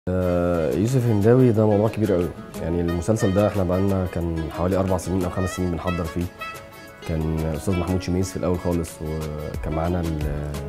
آه، يوسف هنداوي ده موضوع كبير قوي يعني المسلسل ده احنا بقالنا كان حوالي اربع سنين او خمس سنين بنحضر فيه كان استاذ محمود شميس في الاول خالص وكان معانا ال-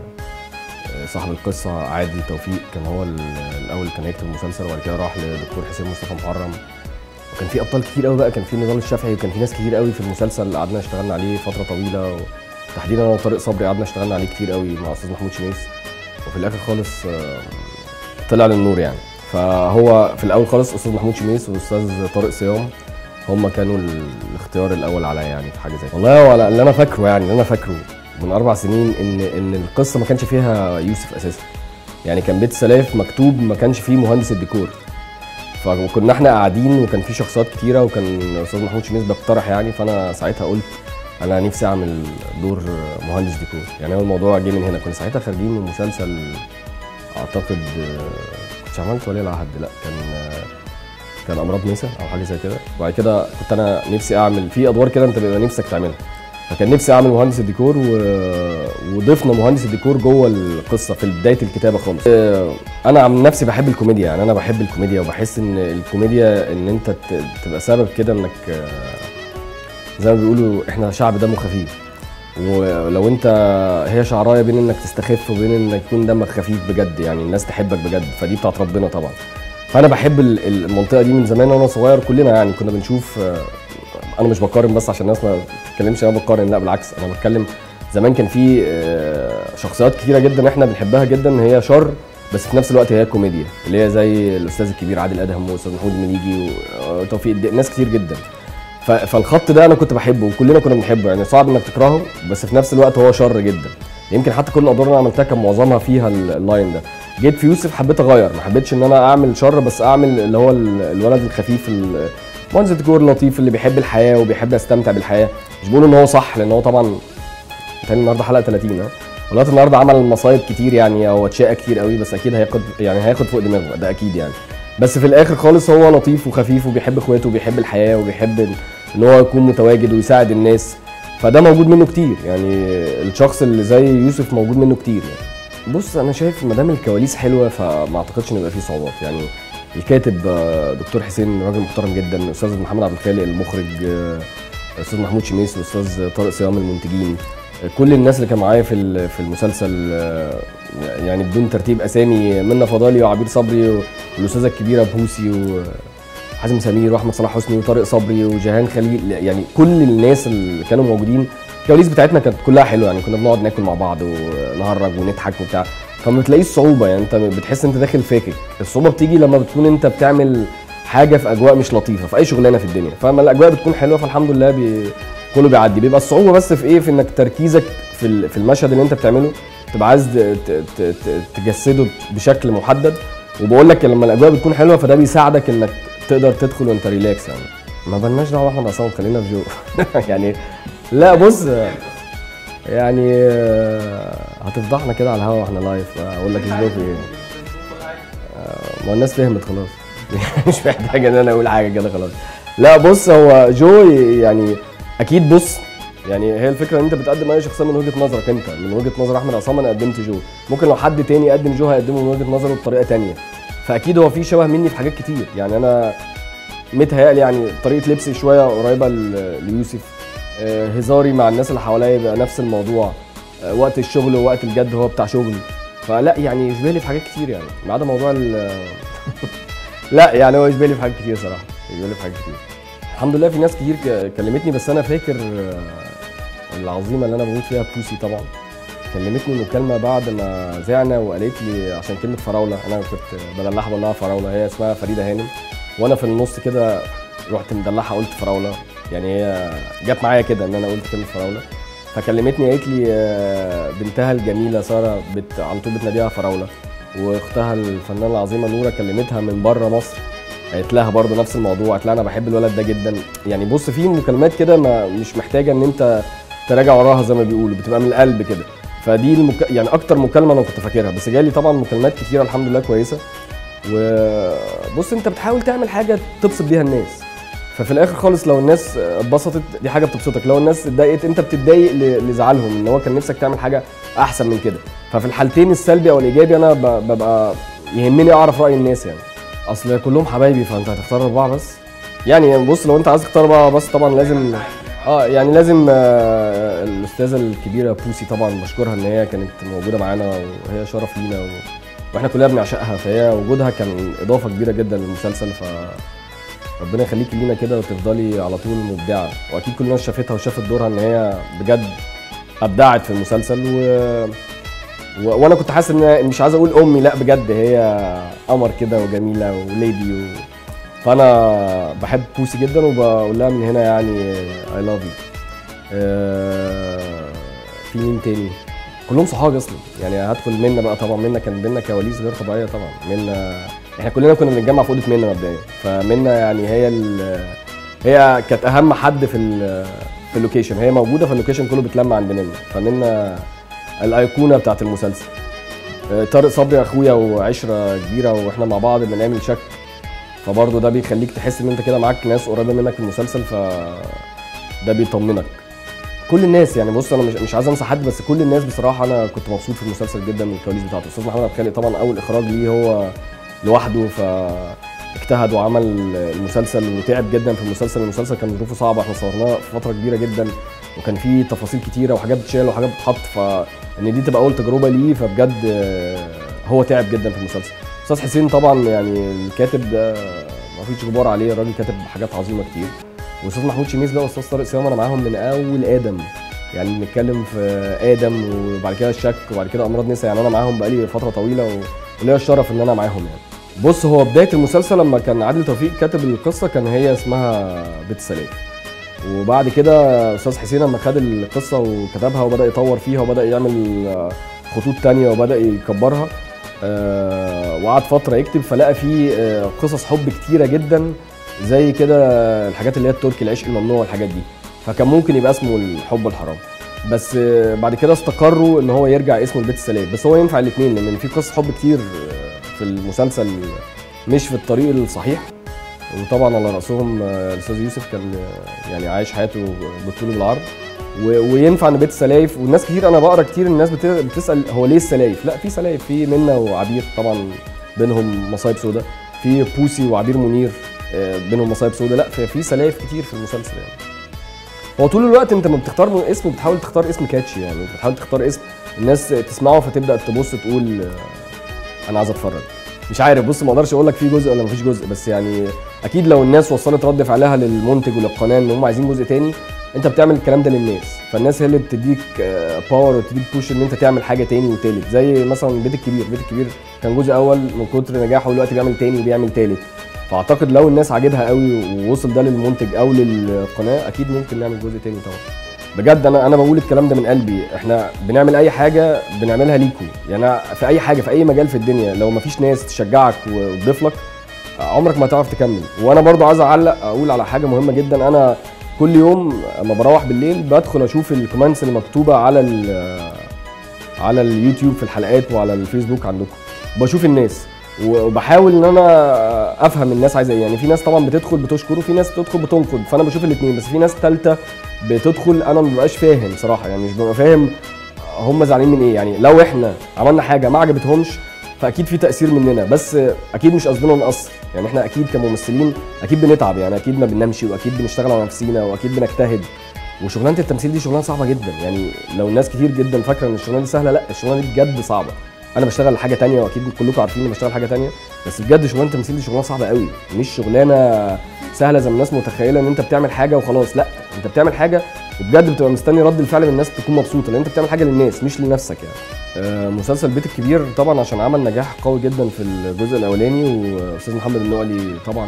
آه، صاحب القصه عادل توفيق كان هو ال- الاول اللي كان هيكتب المسلسل وبعد كده راح لدكتور حسين مصطفى محرم وكان في ابطال كتير قوي بقى كان في نضال الشافعي وكان في ناس كتير قوي في المسلسل قعدنا اشتغلنا عليه فتره طويله وتحديدا انا وطارق صبري قعدنا اشتغلنا عليه كتير قوي مع استاذ محمود شميس وفي الاخر خالص آه، طلع للنور يعني فهو في الاول خالص استاذ محمود شميس واستاذ طارق صيام هم كانوا ال- الاختيار الاول عليا يعني في حاجه زي كده والله هو اللي انا فاكره يعني اللي انا فاكره من اربع سنين ان ان القصه ما كانش فيها يوسف اساسا يعني كان بيت سلاف مكتوب ما كانش فيه مهندس الديكور فكنا احنا قاعدين وكان في شخصيات كتيره وكان استاذ محمود شميس بيقترح يعني فانا ساعتها قلت انا نفسي اعمل دور مهندس ديكور يعني هو الموضوع جه من هنا كنا ساعتها خارجين من مسلسل اعتقد آه، كنتش عملت ولي العهد لا كان آه، كان امراض نسا او حاجه زي كده وبعد كده كنت انا نفسي اعمل في ادوار كده انت بيبقى نفسك تعملها فكان نفسي اعمل مهندس الديكور و... وضفنا مهندس الديكور جوه القصه في بدايه الكتابه خالص آه، انا عن نفسي بحب الكوميديا يعني انا بحب الكوميديا وبحس ان الكوميديا ان انت ت- تبقى سبب كده انك آه، زي ما بيقولوا احنا شعب دمه خفيف ولو انت هي شعرايه بين انك تستخف وبين انك يكون دمك خفيف بجد يعني الناس تحبك بجد فدي بتاعت ربنا طبعا فانا بحب ال- ال- المنطقه دي من زمان وانا صغير كلنا يعني كنا بنشوف آه، انا مش بقارن بس عشان الناس ما تتكلمش انا بقارن لا بالعكس انا بتكلم زمان كان في آه، شخصيات كتيره جدا احنا بنحبها جدا هي شر بس في نفس الوقت هي كوميديا اللي هي زي الاستاذ الكبير عادل ادهم واستاذ محمود المليجي وتوفيق الد- ناس كتير جدا ف- فالخط ده انا كنت بحبه وكلنا كنا بنحبه يعني صعب انك تكرهه بس في نفس الوقت هو شر جدا يمكن حتى كل الادوار اللي انا عملتها كان معظمها فيها ال- اللاين ده جيت في يوسف حبيت اغير ما حبيتش ان انا اعمل شر بس اعمل اللي هو ال- الولد الخفيف ال- مهندس الديكور اللطيف اللي بيحب الحياه وبيحب يستمتع بالحياه مش بقول ان هو صح لان هو طبعا تاني النهارده حلقه 30 ها ولغايه النهارده عمل مصايب كتير يعني او اتشاق كتير قوي بس اكيد هياخد يعني هياخد فوق دماغه ده اكيد يعني بس في الاخر خالص هو لطيف وخفيف وبيحب اخواته وبيحب الحياه وبيحب ان- ان هو يكون متواجد ويساعد الناس فده موجود منه كتير يعني الشخص اللي زي يوسف موجود منه كتير يعني بص انا شايف ما دام الكواليس حلوه فما اعتقدش ان يبقى فيه صعوبات يعني الكاتب آه، دكتور حسين راجل محترم جدا استاذ محمد عبد الخالق المخرج آه، استاذ محمود شميس واستاذ طارق صيام المنتجين كل الناس اللي كان معايا في ال- في المسلسل آه، يعني بدون ترتيب اسامي منى فضالي وعبير صبري والاستاذه الكبيره بوسي وحازم سمير واحمد صلاح حسني وطارق صبري وجيهان خليل يعني كل الناس اللي كانوا موجودين الكواليس بتاعتنا كانت كلها حلوه يعني كنا بنقعد ناكل مع بعض ونهرج ونضحك وبتاع فما بتلاقيش صعوبه يعني انت بتحس انت داخل فاكك الصعوبه بتيجي لما بتكون انت بتعمل حاجه في اجواء مش لطيفه في اي شغلانه في الدنيا فلما الاجواء بتكون حلوه فالحمد لله بي... كله بيعدي بيبقى الصعوبه بس في ايه في انك تركيزك في ال- في المشهد اللي انت بتعمله تبقى عايز ت- ت- ت- ت- تجسده بشكل محدد وبقول لك لما الاجواء بتكون حلوه فده بيساعدك انك تقدر تدخل وانت ريلاكس يعني ما بلناش دعوه احمد عصام خلينا في جو يعني لا بص يعني آه، هتفضحنا كده على الهوا واحنا لايف اقول لك الجو في ايه آه، ما الناس فهمت خلاص مش محتاج ان انا اقول حاجه كده خلاص لا بص هو جو يعني اكيد بص يعني هي الفكره ان انت بتقدم اي شخصيه من وجهه نظرك انت من وجهه نظر احمد عصام انا قدمت جو ممكن لو حد تاني يقدم جو هيقدمه من وجهه نظره بطريقه تانية فاكيد هو في شبه مني في حاجات كتير يعني انا متهيألي يعني طريقه لبسي شويه قريبه ل- ليوسف آه، هزاري مع الناس اللي حواليا يبقى نفس الموضوع آه، وقت الشغل ووقت الجد هو بتاع شغل فلا يعني يشبه لي في حاجات كتير يعني ما عدا موضوع ال لا يعني هو يشبه لي في حاجات كتير صراحه يشبه لي في حاجات كتير الحمد لله في ناس كتير ك- كلمتني بس انا فاكر آه، العظيمه اللي انا بموت فيها بوسي طبعا كلمتني مكالمه بعد ما زعنا وقالت لي عشان كلمه فراوله انا كنت بدلعها بقول لها فراوله هي اسمها فريده هانم وانا في النص كده رحت مدلعها قلت فراوله يعني هي جت معايا كده ان انا قلت كلمه فراوله فكلمتني قالت لي آه، بنتها الجميله ساره بت... على طول بتناديها فراوله واختها الفنانه العظيمه نوره كلمتها من بره مصر قالت لها برضه نفس الموضوع قالت لها انا بحب الولد ده جدا يعني بص في مكالمات كده ما مش محتاجه ان انت تراجع وراها زي ما بيقولوا بتبقى من القلب كده فدي المك... يعني اكتر مكالمه انا كنت فاكرها بس جالي طبعا مكالمات كتيره الحمد لله كويسه وبص انت بتحاول تعمل حاجه تبسط بيها الناس ففي الاخر خالص لو الناس اتبسطت دي حاجه بتبسطك لو الناس اتضايقت انت بتتضايق ل- لزعلهم ان هو كان نفسك تعمل حاجه احسن من كده ففي الحالتين السلبي او الايجابي انا ب- ببقى يهمني اعرف راي الناس يعني اصل كلهم حبايبي فانت هتختار اربعه بس يعني بص لو انت عايز تختار اربعه بس طبعا لازم اه يعني لازم آه الاستاذه الكبيره بوسي طبعا بشكرها ان هي كانت موجوده معانا وهي شرف لينا و... واحنا كلنا بنعشقها فهي وجودها كان اضافه كبيره جدا للمسلسل ف ربنا يخليكي لينا كده وتفضلي على طول مبدعه واكيد كل الناس شافتها وشافت دورها ان هي بجد ابدعت في المسلسل و... و... وانا كنت حاسس ان مش عايز اقول امي لا بجد هي قمر كده وجميله وليدي و... فانا بحب بوسي جدا وبقول لها من هنا يعني اي لاف يو في مين تاني كلهم صحابي اصلا يعني هدخل منا بقى طبعا منا كان بينا كواليس غير طبيعيه طبعا منا احنا كلنا كنا بنتجمع في اوضه منا مبدئيا فمنا يعني هي ال... هي كانت اهم حد في ال... في اللوكيشن هي موجوده فاللوكيشن كله بيتلم عند منا فمنا الايقونه بتاعت المسلسل آه، طارق صبري اخويا وعشره كبيره واحنا مع بعض بنعمل شك فبرضه ده بيخليك تحس ان انت كده معاك ناس قريبه منك في المسلسل ف ده بيطمنك كل الناس يعني بص انا مش مش عايز انسى حد بس كل الناس بصراحه انا كنت مبسوط في المسلسل جدا من الكواليس بتاعته استاذ محمد عبد الخالق طبعا اول اخراج ليه هو لوحده فاجتهد وعمل المسلسل وتعب جدا في المسلسل المسلسل كان ظروفه صعبه احنا صورناه في فتره كبيره جدا وكان فيه تفاصيل كتيره وحاجات بتشال وحاجات بتتحط فان دي تبقى اول تجربه ليه فبجد آه، هو تعب جدا في المسلسل استاذ حسين طبعا يعني الكاتب ده ما فيش غبار عليه الراجل كاتب حاجات عظيمه كتير واستاذ محمود شميس بقى واستاذ طارق سلام انا معاهم من اول ادم يعني بنتكلم في ادم وبعد كده الشك وبعد كده امراض نسا يعني انا معاهم بقالي فتره طويله و- وليا الشرف ان انا معاهم يعني بص هو بدايه المسلسل لما كان عادل توفيق كاتب القصه كان هي اسمها بيت السلام وبعد كده استاذ حسين لما خد القصه وكتبها وبدا يطور فيها وبدا يعمل آه، خطوط تانية وبدا يكبرها آه، وقعد فتره يكتب فلقى فيه آه، قصص حب كتيره جدا زي كده الحاجات اللي هي التركي العشق الممنوع والحاجات دي فكان ممكن يبقى اسمه الحب الحرام بس آه، بعد كده استقروا ان هو يرجع اسمه البيت السلام بس هو ينفع الاثنين لان في قصص حب كتير آه، في المسلسل مش في الطريق الصحيح وطبعا على راسهم آه، الاستاذ يوسف كان آه، يعني عايش حياته بالطول بالعرض و- وينفع ان بيت السلايف والناس كتير انا بقرا كتير الناس بت- بتسال هو ليه السلايف؟ لا في سلايف في منة وعبير طبعا بينهم مصايب سودة في بوسي وعبير منير آه، بينهم مصايب سودة لا في في سلايف كتير في المسلسل يعني هو طول الوقت انت لما بتختار اسم بتحاول تختار اسم كاتشي يعني انت بتحاول تختار اسم الناس تسمعه فتبدا تبص تقول آه، انا عايز اتفرج مش عارف بص ما اقدرش اقول لك في جزء ولا مفيش جزء بس يعني اكيد لو الناس وصلت رد فعلها للمنتج وللقناه ان هم عايزين جزء تاني انت بتعمل الكلام ده للناس فالناس هي اللي بتديك باور وتديك بوش ان انت تعمل حاجه تاني وتالت زي مثلا البيت الكبير البيت الكبير كان جزء اول من كتر نجاحه دلوقتي بيعمل تاني وبيعمل تالت فاعتقد لو الناس عاجبها قوي ووصل ده للمنتج او للقناه اكيد ممكن نعمل جزء تاني طبعا بجد انا انا بقول الكلام ده من قلبي احنا بنعمل اي حاجه بنعملها ليكم يعني أنا في اي حاجه في اي مجال في الدنيا لو مفيش ناس تشجعك وتضيف لك عمرك ما هتعرف تكمل وانا برضو عايز اعلق اقول على حاجه مهمه جدا انا كل يوم اما بروح بالليل بدخل اشوف الكومنتس اللي مكتوبه على ال- على اليوتيوب في الحلقات وعلى الفيسبوك عندكم بشوف الناس وبحاول ان انا افهم الناس عايزه ايه يعني في ناس طبعا بتدخل بتشكر وفي ناس بتدخل بتنقد فانا بشوف الاثنين بس في ناس ثالثه بتدخل انا ما ببقاش فاهم صراحه يعني مش ببقى فاهم هم زعلانين من ايه يعني لو احنا عملنا حاجه ما عجبتهمش فاكيد في تاثير مننا بس اكيد مش قصدنا نقصر يعني احنا اكيد كممثلين اكيد بنتعب يعني اكيد ما بننامش واكيد بنشتغل على نفسينا واكيد بنجتهد وشغلانه التمثيل دي شغلانه صعبه جدا يعني لو الناس كتير جدا فاكره ان الشغلانه دي سهله لا الشغلانه دي بجد صعبه انا بشتغل حاجه تانية واكيد كلكم عارفين اني بشتغل حاجه تانية بس بجد شغلانه التمثيل دي شغلانه صعبه قوي مش شغلانه سهله زي ما الناس متخيله ان انت بتعمل حاجه وخلاص لا انت بتعمل حاجه وبجد بتبقى مستني رد الفعل من الناس تكون مبسوطه لان انت بتعمل حاجه للناس مش لنفسك يعني آه، مسلسل بيت الكبير طبعا عشان عمل نجاح قوي جدا في الجزء الاولاني واستاذ محمد النقلي طبعا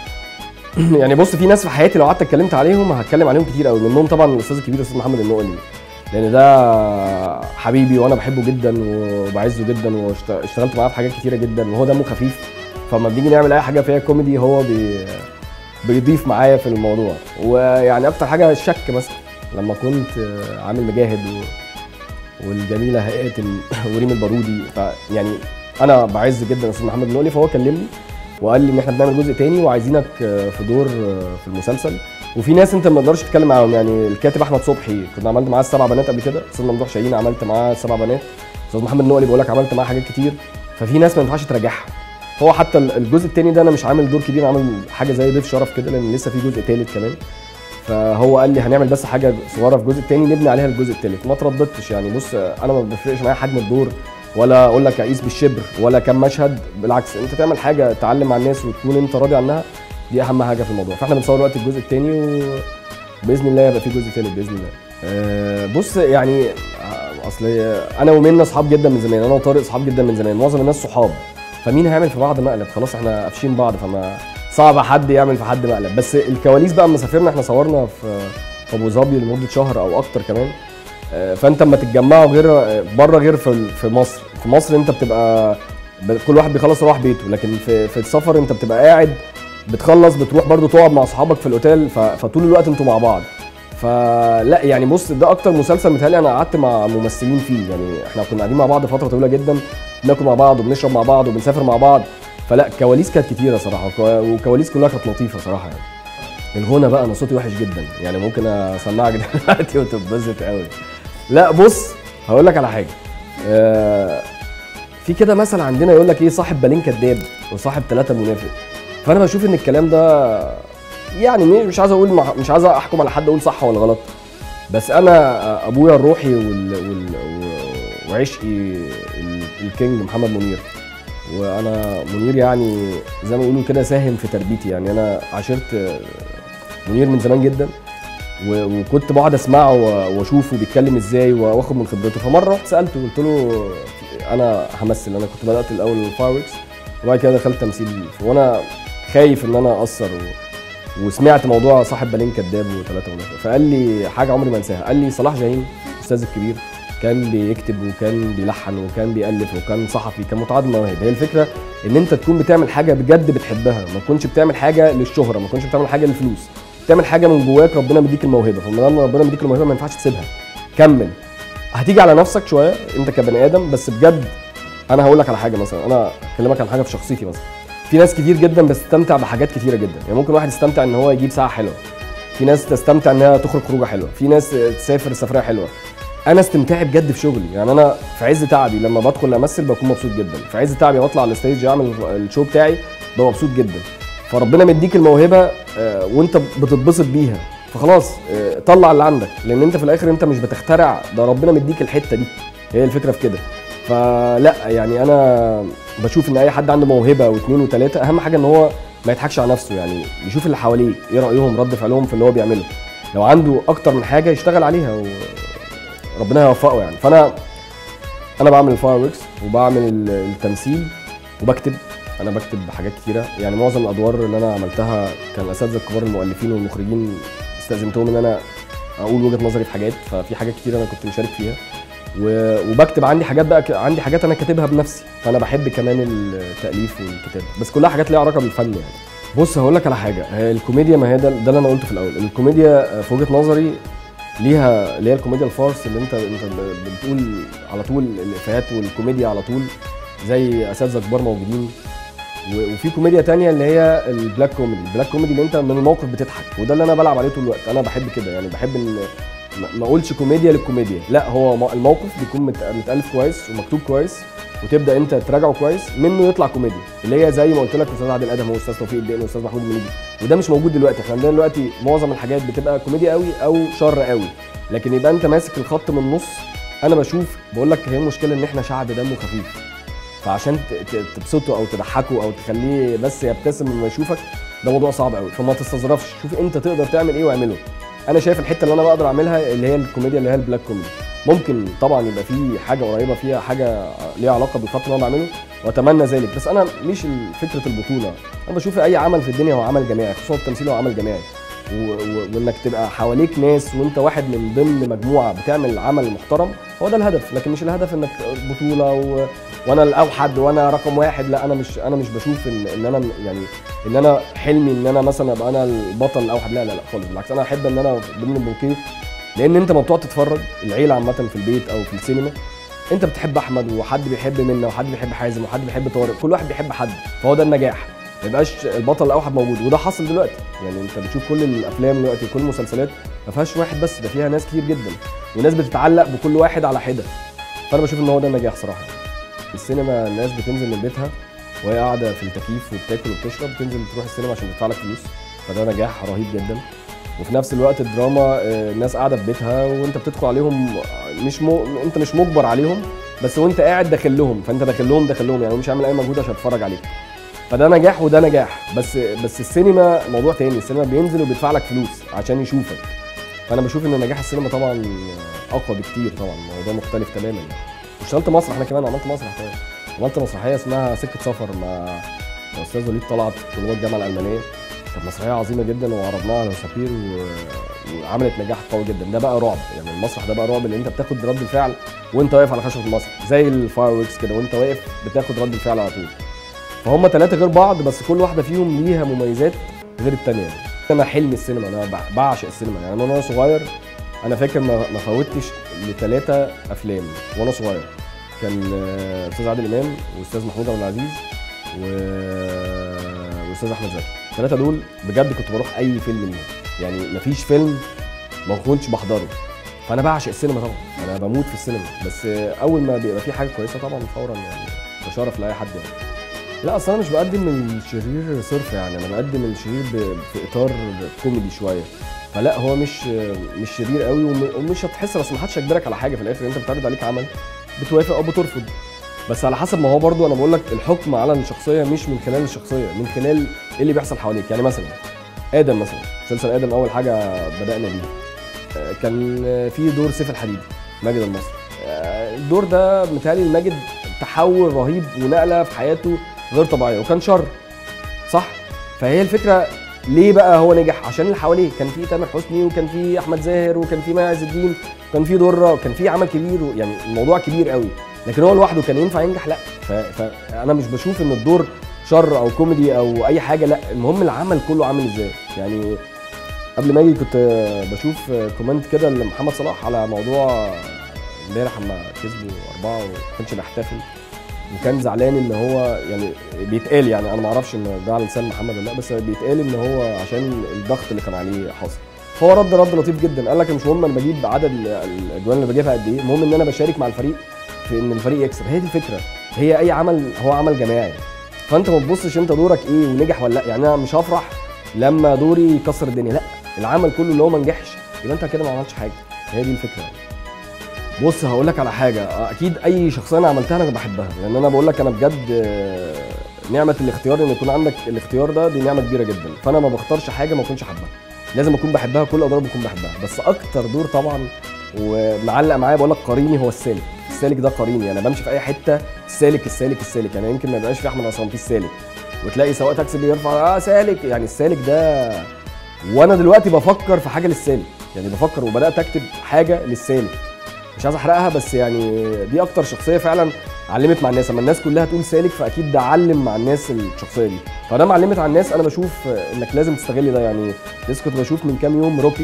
يعني بص في ناس في حياتي لو قعدت اتكلمت عليهم هتكلم عليهم كتير قوي منهم طبعا الاستاذ الكبير الاستاذ محمد النقلي لان ده حبيبي وانا بحبه جدا وبعزه جدا واشتغلت معاه في حاجات كتيره جدا وهو دمه خفيف فلما بنيجي نعمل اي حاجه فيها كوميدي هو بي بيضيف معايا في الموضوع ويعني اكتر حاجه الشك مثلا لما كنت عامل مجاهد و... والجميله هيئه وريم البارودي فيعني انا بعز جدا استاذ محمد النقلي فهو كلمني وقال لي ان احنا بنعمل جزء تاني وعايزينك في دور في المسلسل وفي ناس انت ما تقدرش تتكلم معاهم يعني الكاتب احمد صبحي كنا عملت معاه السبع بنات قبل كده استاذ ممدوح شاهين عملت معاه السبع بنات استاذ محمد النقلي بقول لك عملت معاه حاجات كتير ففي ناس ما ينفعش تراجعها هو حتى ال- الجزء التاني ده انا مش عامل دور كبير عامل حاجه زي ضيف شرف كده لان لسه في جزء تالت كمان فهو قال لي هنعمل بس حاجه صغيره في الجزء التاني نبني عليها الجزء التالت ما ترددتش يعني بص انا ما بيفرقش معايا حجم الدور ولا اقول لك اقيس بالشبر ولا كم مشهد بالعكس انت تعمل حاجه تعلم مع الناس وتكون انت راضي عنها دي اهم حاجه في الموضوع فاحنا بنصور وقت الجزء التاني وباذن الله يبقى في جزء تالت باذن الله أه بص يعني آه، اصل انا ومنى اصحاب جدا من زمان انا وطارق اصحاب جدا من زمان معظم الناس صحاب فمين هيعمل في بعض مقلب خلاص احنا قافشين بعض فما صعب حد يعمل في حد مقلب بس الكواليس بقى اما سافرنا احنا صورنا في في ابو ظبي لمده شهر او اكتر كمان آه، فانت اما تتجمعوا غير آه، بره غير في في مصر في مصر انت بتبقى ب- كل واحد بيخلص يروح بيته لكن في في السفر انت بتبقى قاعد بتخلص بتروح برضو تقعد مع اصحابك في الاوتيل ف- فطول الوقت انتوا مع بعض فلا يعني بص ده اكتر مسلسل متهيألي انا قعدت مع ممثلين فيه يعني احنا كنا قاعدين مع بعض فتره طويله جدا بناكل مع بعض وبنشرب مع بعض وبنسافر مع بعض فلا الكواليس كانت كتيره صراحه وكو- والكواليس كلها كانت لطيفه صراحه يعني الغنى بقى انا صوتي وحش جدا يعني ممكن اسمعك دلوقتي وتتبسط قوي لا بص هقول لك على حاجه آه في كده مثل عندنا يقول لك ايه صاحب بالين كداب وصاحب ثلاثه منافق فانا بشوف ان الكلام ده يعني مش مش عايز اقول مع- مش عايز احكم على حد اقول صح ولا غلط بس انا ابويا الروحي وال... وال... و- وعشقي ال- الكينج محمد منير وانا منير يعني زي ما بيقولوا كده ساهم في تربيتي يعني انا عاشرت منير من زمان جدا و- وكنت بقعد اسمعه و- واشوفه بيتكلم ازاي واخد من خبرته فمره رحت سالته قلت له انا همثل انا كنت بدات الاول الفايروركس وبعد كده دخلت تمثيل وانا خايف ان انا اقصر و... وسمعت موضوع صاحب بالين كداب وثلاثه منافق فقال لي حاجه عمري ما انساها قال لي صلاح جاهين الاستاذ الكبير كان بيكتب وكان بيلحن وكان بيالف وكان صحفي كان متعدد المواهب هي الفكره ان انت تكون بتعمل حاجه بجد بتحبها ما تكونش بتعمل حاجه للشهره ما تكونش بتعمل حاجه للفلوس تعمل حاجه من جواك ربنا مديك الموهبه فما دام ربنا مديك الموهبه ما ينفعش تسيبها كمل هتيجي على نفسك شويه انت كبني ادم بس بجد انا هقول لك على حاجه مثلا انا اكلمك عن حاجه في شخصيتي مثلا في ناس كتير جدا بتستمتع بحاجات كتيره جدا يعني ممكن واحد يستمتع ان هو يجيب ساعه حلوه في ناس تستمتع انها تخرج خروجه حلوه في ناس تسافر سفريه حلوه انا استمتاعي بجد في شغلي يعني انا في عز تعبي لما بدخل امثل بكون مبسوط جدا في عز تعبي واطلع على الستيج اعمل الشو بتاعي ببقى مبسوط جدا فربنا مديك الموهبه آه، وانت بتتبسط بيها فخلاص آه، طلع اللي عندك لان انت في الاخر انت مش بتخترع ده ربنا مديك الحته دي هي الفكره في كده فلا يعني انا بشوف ان اي حد عنده موهبه واثنين وثلاثه اهم حاجه ان هو ما يضحكش على نفسه يعني يشوف اللي حواليه ايه رايهم رد فعلهم في اللي هو بيعمله لو عنده اكتر من حاجه يشتغل عليها وربنا يوفقه يعني فانا انا بعمل الفايروركس وبعمل ال- التمثيل وبكتب انا بكتب حاجات كتيره يعني معظم الادوار اللي انا عملتها كان الاساتذه الكبار المؤلفين والمخرجين استاذنتهم ان انا اقول وجهه نظري في حاجات ففي حاجات كتير انا كنت مشارك فيها و- وبكتب عندي حاجات بقى ك- عندي حاجات انا كاتبها بنفسي فانا بحب كمان التاليف والكتابه بس كلها حاجات ليها علاقه بالفن يعني بص هقول لك على حاجه هي الكوميديا ما هي ده, ده اللي انا قلته في الاول الكوميديا في وجهه نظري ليها اللي هي الكوميديا الفارس اللي انت انت ب- بتقول على طول الافيهات والكوميديا على طول زي اساتذه كبار موجودين و- وفي كوميديا تانية اللي هي البلاك كوميدي البلاك كوميدي اللي انت من الموقف بتضحك وده اللي انا بلعب عليه طول الوقت انا بحب كده يعني بحب ان ما- ما اقولش كوميديا للكوميديا لا هو م- الموقف بيكون مت- متالف كويس ومكتوب كويس وتبدا انت تراجعه كويس منه يطلع كوميديا اللي هي زي ما قلت لك استاذ عادل ادهم واستاذ توفيق الدقن واستاذ محمود المليجي وده مش موجود دلوقتي احنا عندنا دلوقتي معظم الحاجات بتبقى كوميديا قوي او شر قوي لكن يبقى انت ماسك الخط من النص انا بشوف بقول لك هي المشكله ان احنا شعب دمه خفيف فعشان ت- ت- تبسطه او تضحكه او تخليه بس يبتسم لما يشوفك ده موضوع صعب قوي فما تستظرفش شوف انت تقدر تعمل ايه واعمله انا شايف الحته اللي انا بقدر اعملها اللي هي الكوميديا اللي هي البلاك كوميدي ممكن طبعا يبقى في حاجه قريبه فيها حاجه ليها علاقه بالخط اللي انا بعمله واتمنى ذلك بس انا مش ال- فكره البطوله انا بشوف اي عمل في الدنيا هو عمل جماعي خصوصا التمثيل هو عمل جماعي و- و- وانك تبقى حواليك ناس وانت واحد من ضمن مجموعه بتعمل عمل محترم هو ده الهدف لكن مش الهدف انك بطوله و... وانا الاوحد وانا رقم واحد لا انا مش انا مش بشوف ان ان انا يعني ان انا حلمي ان انا مثلا ابقى انا البطل الاوحد لا لا لا خالص بالعكس انا احب ان انا ضمن البوكيه لان انت ما بتقعد تتفرج العيله عامه في البيت او في السينما انت بتحب احمد وحد بيحب منة وحد بيحب حازم وحد بيحب طارق كل واحد بيحب حد فهو ده النجاح ما يبقاش البطل الاوحد موجود وده حصل دلوقتي يعني انت بتشوف كل الافلام دلوقتي وكل المسلسلات ما فيهاش واحد بس ده فيها ناس كتير جدا وناس بتتعلق بكل واحد على حده فانا بشوف ان هو ده النجاح صراحه السينما الناس بتنزل من بيتها وهي قاعده في التكييف وبتاكل وبتشرب تنزل تروح السينما عشان تدفع لك فلوس فده نجاح رهيب جدا وفي نفس الوقت الدراما آه، الناس قاعده في بيتها وانت بتدخل عليهم مش م... انت مش مجبر عليهم بس وانت قاعد داخل لهم فانت داخل لهم داخل لهم يعني هو مش عامل اي مجهود عشان تتفرج عليك فده نجاح وده نجاح بس بس السينما موضوع تاني السينما بينزل وبيدفع لك فلوس عشان يشوفك فانا بشوف ان نجاح السينما طبعا اقوى بكتير طبعا الموضوع مختلف تماما يعني واشتغلت مسرح انا كمان عملت مسرح كمان عملت مسرحيه اسمها سكه سفر مع الاستاذ وليد طلعت طلاب الجامعه الالمانيه كانت مسرحيه عظيمه جدا وعرضناها على سفير و... وعملت نجاح قوي جدا ده بقى رعب يعني المسرح ده بقى رعب اللي انت بتاخد رد الفعل وانت واقف على خشبه المسرح زي الفاير ويكس كده وانت واقف بتاخد رد الفعل على طول فهم ثلاثه غير بعض بس كل واحده فيهم ليها مميزات غير الثانيه انا حلم السينما انا بع- بعشق السينما يعني انا وانا صغير انا فاكر ما ما فوتش لثلاثه افلام وانا صغير كان آه، استاذ عادل امام واستاذ محمود عبد العزيز و... واستاذ احمد زكي الثلاثه دول بجد كنت بروح اي فيلم ليهم يعني مفيش فيلم ما كنتش بحضره فانا بعشق السينما طبعا انا بموت في السينما بس آه، اول ما بيبقى في حاجه كويسه طبعا فورا يعني بشرف لاي حد يعني لا اصل انا مش بقدم الشرير صرف يعني انا بقدم الشرير ب- في اطار كوميدي شويه فلا هو مش مش شرير قوي وم- ومش هتحس بس ما حدش هيجبرك على حاجه في الاخر انت بتعرض عليك عمل بتوافق او بترفض بس على حسب ما هو برضو انا بقول لك الحكم على الشخصيه مش من خلال الشخصيه من خلال ايه اللي بيحصل حواليك يعني مثلا ادم مثلا مسلسل ادم اول حاجه بدانا بيه آه، كان آه، في دور سيف الحديدي ماجد المصري آه، الدور ده متهيألي الماجد تحول رهيب ونقله في حياته غير طبيعيه وكان شر صح فهي الفكره ليه بقى هو نجح عشان اللي حواليه كان في تامر حسني وكان في احمد زاهر وكان في مي عز الدين وكان في دره وكان في عمل كبير يعني الموضوع كبير قوي لكن هو لوحده كان ينفع ينجح لا ف- فانا مش بشوف ان الدور شر او كوميدي او اي حاجه لا المهم العمل كله عامل ازاي يعني قبل ما اجي كنت بشوف كومنت كده لمحمد صلاح على موضوع امبارح اما كسبوا اربعه وما كانش بيحتفل وكان زعلان ان هو يعني بيتقال يعني انا ما اعرفش ان ده على لسان محمد ولا لا بس بيتقال ان هو عشان الضغط اللي كان عليه حاصل فهو رد رد لطيف جدا قال لك مش مهم انا بجيب عدد ال- الاجوان اللي بجيبها قد ايه المهم ان انا بشارك مع الفريق في ان الفريق يكسب هي دي الفكره هي اي عمل هو عمل جماعي فانت ما تبصش انت دورك ايه ونجح ولا لا يعني انا مش هفرح لما دوري يكسر الدنيا لا العمل كله اللي هو ما نجحش يبقى انت كده ما عملتش حاجه هي دي الفكره يعني. بص هقول لك على حاجه اكيد اي شخصيه انا عملتها انا بحبها لان انا بقول لك انا بجد آه، نعمه الاختيار ان يكون عندك الاختيار ده دي نعمه كبيره جدا فانا ما بختارش حاجه ما اكونش حابها لازم اكون بحبها كل الادوار بكون بحبها بس اكتر دور طبعا ومعلق معايا بقول لك قريني هو السالك السالك ده قريني انا بمشي في اي حته السالك السالك السالك يعني يمكن ما يبقاش في احمد عصام في السالك وتلاقي سواق تاكسي بيرفع اه سالك يعني السالك ده وانا دلوقتي بفكر في حاجه للسالك يعني بفكر وبدات اكتب حاجه للسالك مش عايز احرقها بس يعني دي اكتر شخصيه فعلا علمت مع الناس اما الناس كلها تقول سالك فاكيد ده علم مع الناس الشخصيه دي فده معلمت على الناس انا بشوف انك لازم تستغل ده يعني لسه كنت بشوف من كام يوم روكي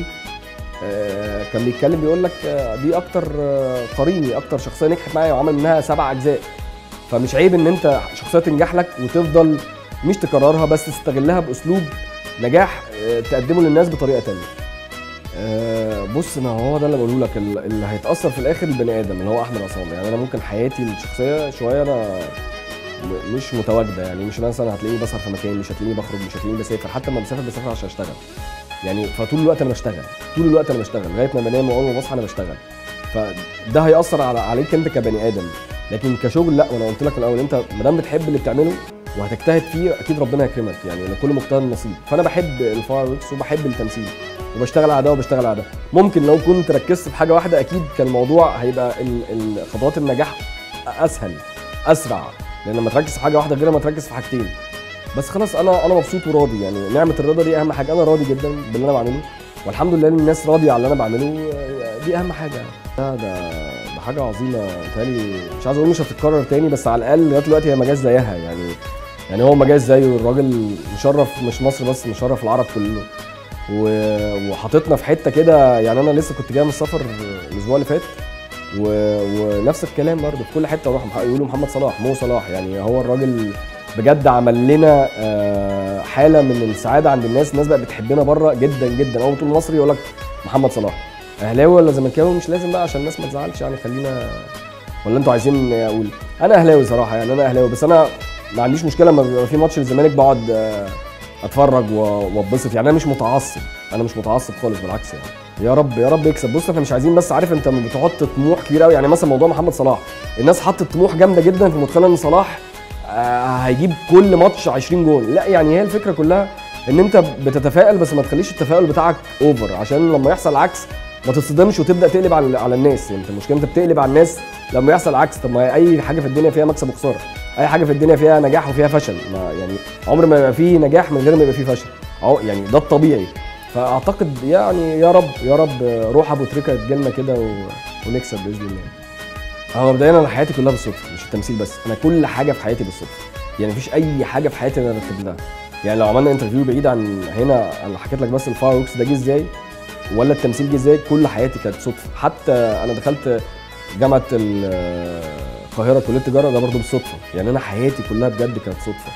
آه، كان بيتكلم بيقول لك آه، دي اكتر آه، قريني اكتر شخصيه نجحت معايا وعمل منها سبع اجزاء فمش عيب ان انت شخصيه تنجح لك وتفضل مش تكررها بس تستغلها باسلوب نجاح آه، تقدمه للناس بطريقه تانية آه، بص ما هو ده اللي بقوله لك ال- اللي هيتاثر في الاخر البني ادم اللي هو احمد عصام يعني انا ممكن حياتي الشخصيه شويه انا م- مش متواجده يعني مش مثلا هتلاقيني بسهر في مكان مش هتلاقيني بخرج مش هتلاقيني بسافر حتى لما بسافر بسافر عشان اشتغل يعني فطول الوقت انا بشتغل طول الوقت انا بشتغل لغايه ما بنام واول ما بصحى انا بشتغل فده هياثر على عليك انت كبني ادم لكن كشغل لا وانا قلت لك من الاول انت ما دام بتحب اللي بتعمله وهتجتهد فيه اكيد ربنا يكرمك يعني لكل مجتهد نصيب فانا بحب الفايروركس وبحب التمثيل وبشتغل على ده وبشتغل على ده ممكن لو كنت ركزت في حاجه واحده اكيد كان الموضوع هيبقى ال- ال- خطوات النجاح اسهل اسرع لان لما تركز في حاجه واحده غير ما تركز في حاجتين بس خلاص انا انا مبسوط وراضي يعني نعمه الرضا دي اهم حاجه انا راضي جدا باللي انا بعمله والحمد لله ان الناس راضيه على اللي انا بعمله آه، دي اهم حاجه ده ده ده حاجه عظيمه بتهيألي مش عايز اقول مش هتتكرر تاني بس على الاقل لغايه دلوقتي هي ما جاش زيها يعني يعني هو ما جاش زيه الراجل مشرف مش مصر بس مشرف العرب كله و- وحاططنا في حته كده يعني انا لسه كنت جاي من السفر الاسبوع اللي فات و... ونفس الكلام برضه في كل حته اروح مح- يقولوا محمد صلاح مو صلاح يعني هو الراجل بجد عمل لنا آه، حاله من السعاده عند الناس الناس بقت بتحبنا بره جدا جدا اول ما تقول مصري يقول لك محمد صلاح اهلاوي ولا زملكاوي مش لازم بقى عشان الناس ما تزعلش يعني خلينا ولا انتوا عايزين اقول انا اهلاوي صراحه يعني انا اهلاوي بس انا ما عنديش مشكله لما بيبقى في ماتش للزمالك بقعد آه، اتفرج و- واتبسط يعني انا مش متعصب انا مش متعصب خالص بالعكس يعني يا رب يا رب يكسب بص احنا مش عايزين بس عارف انت لما بتحط طموح كبير قوي يعني مثلا موضوع محمد صلاح الناس حطت طموح جامده جدا في متخيله ان صلاح آه، هيجيب كل ماتش 20 جول لا يعني هي الفكره كلها ان انت بتتفائل بس ما تخليش التفاؤل بتاعك اوفر عشان لما يحصل العكس ما تصدمش وتبدا تقلب على على الناس يعني انت المشكله انت بتقلب على الناس لما يحصل العكس طب ما اي حاجه في الدنيا فيها مكسب وخساره اي حاجه في الدنيا فيها نجاح وفيها فشل ما يعني عمر ما يبقى فيه نجاح من غير ما يبقى فيه فشل أهو يعني ده الطبيعي فاعتقد يعني يا رب يا رب روح ابو تريكه تجيلنا كده و... ونكسب باذن الله هو مبدئيا انا حياتي كلها بالصدفه مش التمثيل بس انا كل حاجه في حياتي بالصدفه يعني مفيش اي حاجه في حياتي انا رتبت لها يعني لو عملنا انترفيو بعيد عن هنا انا حكيت لك بس الفايروكس ده جه ازاي ولا التمثيل جه ازاي كل حياتي كانت صدفه حتى انا دخلت جامعه ال- القاهره كليه تجاره ده برضه بالصدفه يعني انا حياتي كلها بجد كانت صدفه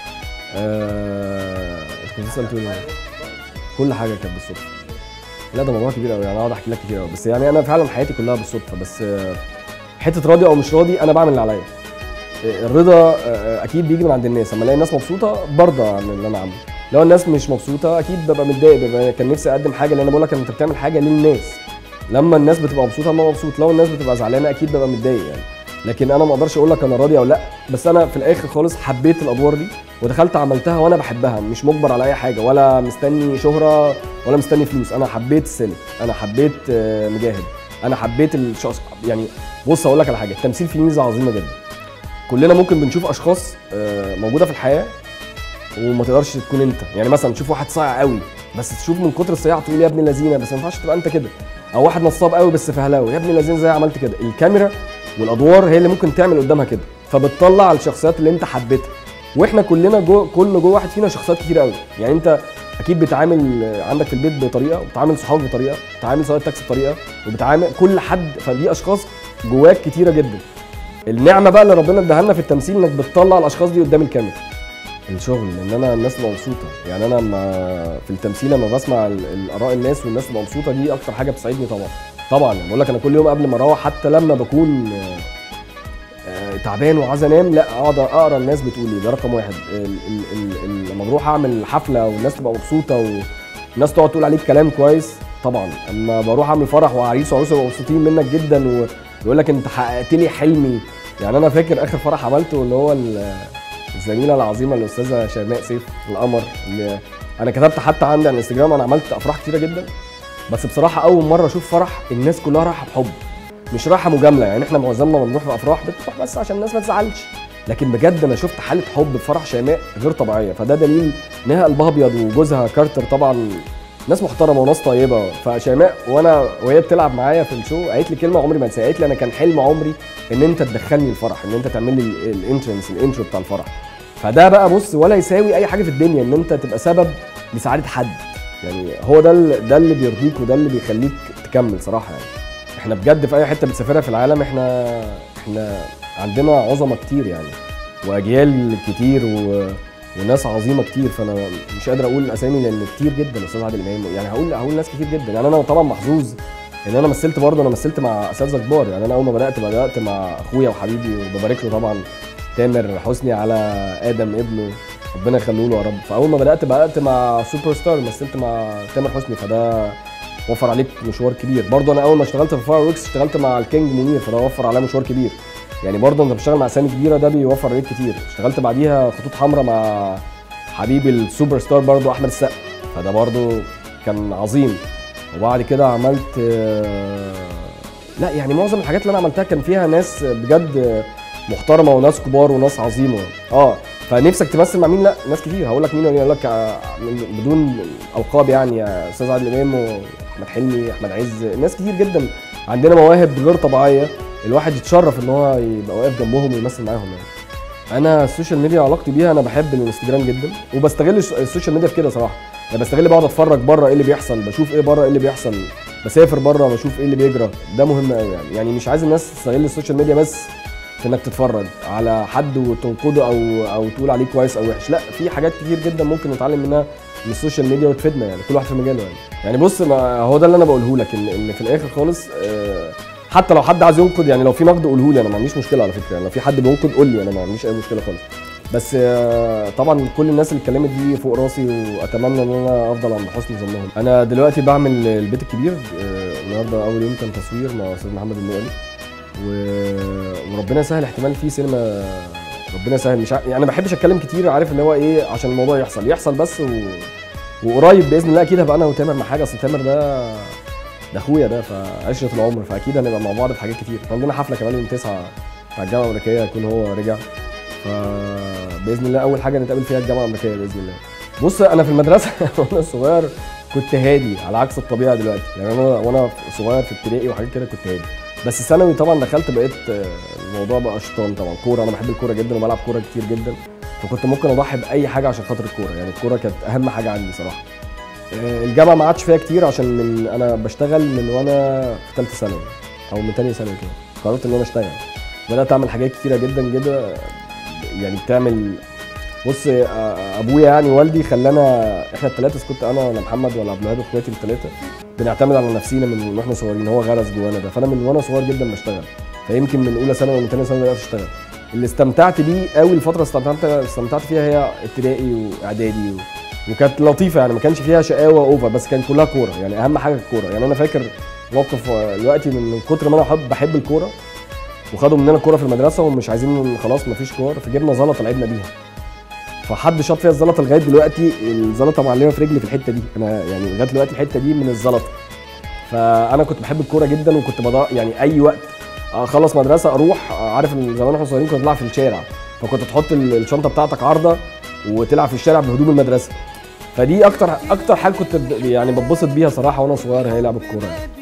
آه... انت كنت بتسال تقول إيه؟ كل حاجه كانت بالصدفه لا ده موضوع كبير قوي يعني اقعد احكي لك كتير قوي بس يعني انا فعلا حياتي كلها بالصدفه بس آه، حته راضي او مش راضي انا بعمل اللي عليا آه، الرضا آه، اكيد بيجي من عند الناس اما الاقي الناس مبسوطه برضى عن اللي انا عامله لو الناس مش مبسوطه اكيد ببقى متضايق ببقى كان نفسي اقدم حاجه لان انا بقول لك انت بتعمل حاجه للناس لما الناس بتبقى مبسوطه انا مبسوط لو الناس بتبقى زعلانه اكيد ببقى متضايق يعني لكن انا ما اقدرش اقول لك انا راضي او لا بس انا في الاخر خالص حبيت الادوار دي ودخلت عملتها وانا بحبها مش مجبر على اي حاجه ولا مستني شهره ولا مستني فلوس انا حبيت سلك انا حبيت آه، مجاهد انا حبيت الشخص يعني بص اقول لك على حاجه التمثيل فيه ميزه عظيمه جدا كلنا ممكن بنشوف اشخاص آه، موجوده في الحياه وما تقدرش تكون انت يعني مثلا تشوف واحد صايع قوي بس تشوف من كتر الصياعه تقول يا ابن اللذينه بس ما ينفعش تبقى انت كده او واحد نصاب قوي بس فهلاوي يا ابن اللذين زي عملت كده الكاميرا والادوار هي اللي ممكن تعمل قدامها كده فبتطلع الشخصيات اللي انت حبيتها واحنا كلنا جو كل جوه واحد فينا شخصيات كتير قوي يعني انت اكيد بتعامل عندك في البيت بطريقه وبتعامل صحابك بطريقه بتعامل سواق التاكسي بطريقه وبتعامل كل حد فدي اشخاص جواك كتيره جدا النعمه بقى اللي ربنا اداها لنا في التمثيل انك بتطلع الاشخاص دي قدام الكاميرا الشغل ان انا الناس تبقى مبسوطه يعني انا لما في التمثيل لما بسمع ال- الاراء الناس والناس تبقى مبسوطه دي اكتر حاجه بتسعدني طبعا طبعا يعني بقول لك انا كل يوم قبل ما اروح حتى لما بكون آه، آه، تعبان وعايز انام لا اقعد اقرا الناس بتقول ايه ده رقم واحد ال- ال- ال- ال- لما بروح اعمل حفله والناس تبقى مبسوطه والناس تقعد تقول عليك كلام كويس طبعا اما بروح اعمل فرح وعريس وعروسه يبقوا مبسوطين منك جدا ويقول لك انت حققت لي حلمي يعني انا فاكر اخر فرح عملته اللي هو ال- الزميله العظيمه الاستاذه شيماء سيف القمر اللي انا كتبت حتى عندي على الانستجرام انا عملت افراح كتيره جدا بس بصراحه اول مره اشوف فرح الناس كلها رايحه بحب مش رايحه مجامله يعني احنا معظمنا لما بنروح في افراح بتروح بس عشان الناس ما تزعلش لكن بجد انا شفت حاله حب في فرح شيماء غير طبيعيه فده دليل انها قلبها ابيض وجوزها كارتر طبعا ناس محترمه وناس طيبه فشيماء وانا وهي بتلعب معايا في الشو قالت لي كلمه عمري ما انساها قالت لي انا كان حلم عمري ان انت تدخلني الفرح ان انت تعمل لي الانترنس الانترو بتاع الفرح فده بقى بص ولا يساوي اي حاجه في الدنيا ان انت تبقى سبب لسعاده حد يعني هو ده ال- ده اللي بيرضيك وده اللي بيخليك تكمل صراحه يعني احنا بجد في اي حته بتسافرها في العالم احنا احنا عندنا عظمه كتير يعني واجيال كتير و... وناس عظيمه كتير فانا مش قادر اقول اسامي لان كتير جدا استاذ عادل امام يعني هقول هقول ناس كتير جدا يعني انا طبعا محظوظ ان انا مثلت برضه انا مثلت مع اساتذه كبار يعني انا اول ما بدات بدات مع اخويا وحبيبي وببارك له طبعا تامر حسني على ادم ابنه ربنا يخليه له يا رب فاول ما بدات بدات مع سوبر ستار مثلت مع تامر حسني فده وفر عليك مشوار كبير برضه انا اول ما اشتغلت في فاير ويكس اشتغلت مع الكينج منير فده وفر عليا مشوار كبير يعني برضه انت بتشتغل مع اسامي كبيره ده بيوفر عليك كتير اشتغلت بعديها خطوط حمراء مع حبيبي السوبر ستار برضه احمد السقا فده برضه كان عظيم وبعد كده عملت آه، لا يعني معظم الحاجات اللي انا عملتها كان فيها ناس بجد محترمه وناس كبار وناس عظيمه اه فنفسك تمثل مع مين لا ناس كتير هقول لك مين اقول لك آه، من- بدون القاب يعني يا استاذ عادل امام واحمد حلمي احمد عز ناس كتير جدا عندنا مواهب غير طبيعيه الواحد يتشرف ان هو يبقى واقف جنبهم ويمثل معاهم يعني انا السوشيال ميديا علاقتي بيها انا بحب الانستجرام جدا وبستغل الس- السوشيال ميديا في كده صراحه يعني بستغل بقعد اتفرج بره ايه اللي بيحصل بشوف ايه بره ايه اللي بيحصل بسافر بره بشوف ايه اللي بيجرى ده مهم قوي يعني يعني مش عايز الناس تستغل السوشيال ميديا بس في انك تتفرج على حد وتنقده او او تقول عليه كويس او وحش لا في حاجات كتير جدا ممكن نتعلم منها من السوشيال ميديا وتفيدنا يعني كل واحد في مجاله يعني يعني بص ما هو ده اللي انا بقوله لك ان ان في الاخر خالص آه، حتى لو حد عايز ينقد يعني لو في نقد قوله لي انا ما عنديش مشكله على فكره يعني لو في حد بينقد قول لي انا ما عنديش اي مشكله خالص بس آه، طبعا كل الناس اللي اتكلمت دي فوق راسي واتمنى ان انا افضل عند حسن ظنهم انا دلوقتي بعمل البيت الكبير آه، النهارده اول يوم كان تصوير مع استاذ محمد النقلي و- وربنا يسهل احتمال في سينما ربنا يسهل مش ع... يعني ما بحبش اتكلم كتير عارف ان هو ايه عشان الموضوع يحصل يحصل بس و... وقريب باذن الله اكيد هبقى انا وتامر مع حاجه اصل تامر ده ده اخويا ده فعشره العمر فاكيد هنبقى مع بعض في حاجات كتير عندنا حفله كمان يوم 9 بتاع الجامعه الامريكيه يكون هو رجع فباذن الله اول حاجه نتقابل فيها الجامعه الامريكيه باذن الله بص انا في المدرسه وانا صغير كنت هادي على عكس الطبيعه دلوقتي يعني انا وانا صغير في ابتدائي وحاجات كده كنت هادي بس ثانوي طبعا دخلت بقيت آه، الموضوع بقى شيطان طبعا كوره انا بحب الكوره جدا وبلعب كوره كتير جدا فكنت ممكن اضحي باي حاجه عشان خاطر الكوره يعني الكوره كانت اهم حاجه عندي صراحه آه، الجامعه ما عادش فيها كتير عشان من انا بشتغل من وانا في ثالثه ثانوي او من ثانيه ثانوي كده قررت ان انا اشتغل بدات اعمل حاجات كتيره جدا جدا يعني بتعمل بص آه، ابويا يعني والدي خلانا احنا الثلاثه كنت انا ولا محمد ولا عبد الوهاب اخواتي الثلاثه بنعتمد على نفسينا من واحنا صغيرين هو غرس جوانا ده فانا من وانا صغير جدا بشتغل فيمكن من اولى ثانوي ومن ثانيه ثانوي بدات اشتغل اللي استمتعت بيه قوي الفتره استمتعت استمتعت فيها هي ابتدائي واعدادي و... وكانت لطيفه يعني ما كانش فيها شقاوه اوفر بس كان كلها كوره يعني اهم حاجه الكوره يعني انا فاكر موقف آه، دلوقتي من من كتر ما انا بحب بحب الكوره وخدوا مننا الكوره في المدرسه ومش عايزين خلاص مفيش كوره فجبنا زلطه لعبنا بيها فحد شاط فيها الزلطه لغايه دلوقتي الزلطه معلمه في رجلي في الحته دي انا يعني لغايه دلوقتي الحته دي من الزلطه فانا كنت بحب الكوره جدا وكنت بضيع يعني اي وقت اخلص مدرسه اروح عارف ان زمان واحنا صغيرين كنا بنلعب في الشارع فكنت تحط ال- الشنطه بتاعتك عارضه وتلعب في الشارع بهدوم المدرسه فدي اكتر اكتر حاجه كنت ب- يعني بتبسط بيها صراحه وانا صغير هي لعب الكوره يعني.